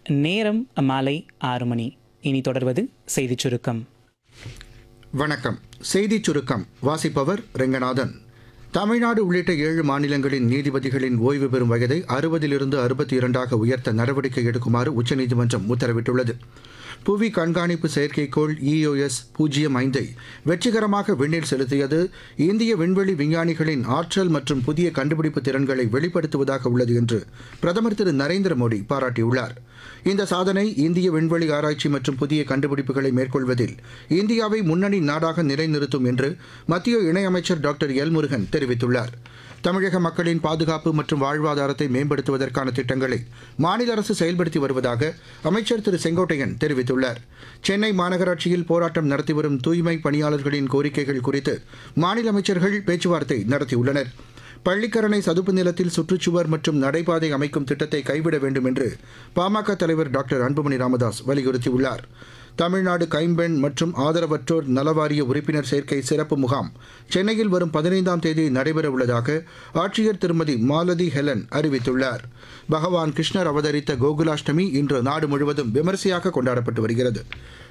நேரம் மாலை ஆறு மணி இனி தொடர்வது செய்திச் சுருக்கம் வணக்கம் செய்திச் சுருக்கம் வாசிப்பவர் ரெங்கநாதன் தமிழ்நாடு உள்ளிட்ட ஏழு மாநிலங்களின் நீதிபதிகளின் ஓய்வு பெறும் வயதை அறுபதிலிருந்து அறுபத்தி இரண்டாக உயர்த்த நடவடிக்கை எடுக்குமாறு உச்சநீதிமன்றம் உத்தரவிட்டுள்ளது புவி கண்காணிப்பு செயற்கைக்கோள் இஓஎஸ் பூஜ்ஜியம் ஐந்தை வெற்றிகரமாக விண்ணில் செலுத்தியது இந்திய விண்வெளி விஞ்ஞானிகளின் ஆற்றல் மற்றும் புதிய கண்டுபிடிப்பு திறன்களை வெளிப்படுத்துவதாக உள்ளது என்று பிரதமர் திரு நரேந்திர மோடி பாராட்டியுள்ளார் இந்த சாதனை இந்திய விண்வெளி ஆராய்ச்சி மற்றும் புதிய கண்டுபிடிப்புகளை மேற்கொள்வதில் இந்தியாவை முன்னணி நாடாக நிலைநிறுத்தும் என்று மத்திய இணையமைச்சர் டாக்டர் எல் முருகன் தெரிவித்துள்ளார் தமிழக மக்களின் பாதுகாப்பு மற்றும் வாழ்வாதாரத்தை மேம்படுத்துவதற்கான திட்டங்களை மாநில அரசு செயல்படுத்தி வருவதாக அமைச்சர் திரு செங்கோட்டையன் தெரிவித்துள்ளார் சென்னை மாநகராட்சியில் போராட்டம் நடத்தி வரும் தூய்மை பணியாளர்களின் கோரிக்கைகள் குறித்து மாநில அமைச்சர்கள் பேச்சுவார்த்தை நடத்தியுள்ளனர் பள்ளிக்கரணை சதுப்பு நிலத்தில் சுற்றுச்சுவர் மற்றும் நடைபாதை அமைக்கும் திட்டத்தை கைவிட வேண்டும் என்று பாமக தலைவர் டாக்டர் அன்புமணி ராமதாஸ் வலியுறுத்தியுள்ளார் தமிழ்நாடு கைம்பெண் மற்றும் ஆதரவற்றோர் நலவாரிய உறுப்பினர் சேர்க்கை சிறப்பு முகாம் சென்னையில் வரும் பதினைந்தாம் தேதி நடைபெற உள்ளதாக ஆட்சியர் திருமதி மாலதி ஹெலன் அறிவித்துள்ளார் பகவான் கிருஷ்ணர் அவதரித்த கோகுலாஷ்டமி இன்று நாடு முழுவதும் விமரிசையாக கொண்டாடப்பட்டு வருகிறது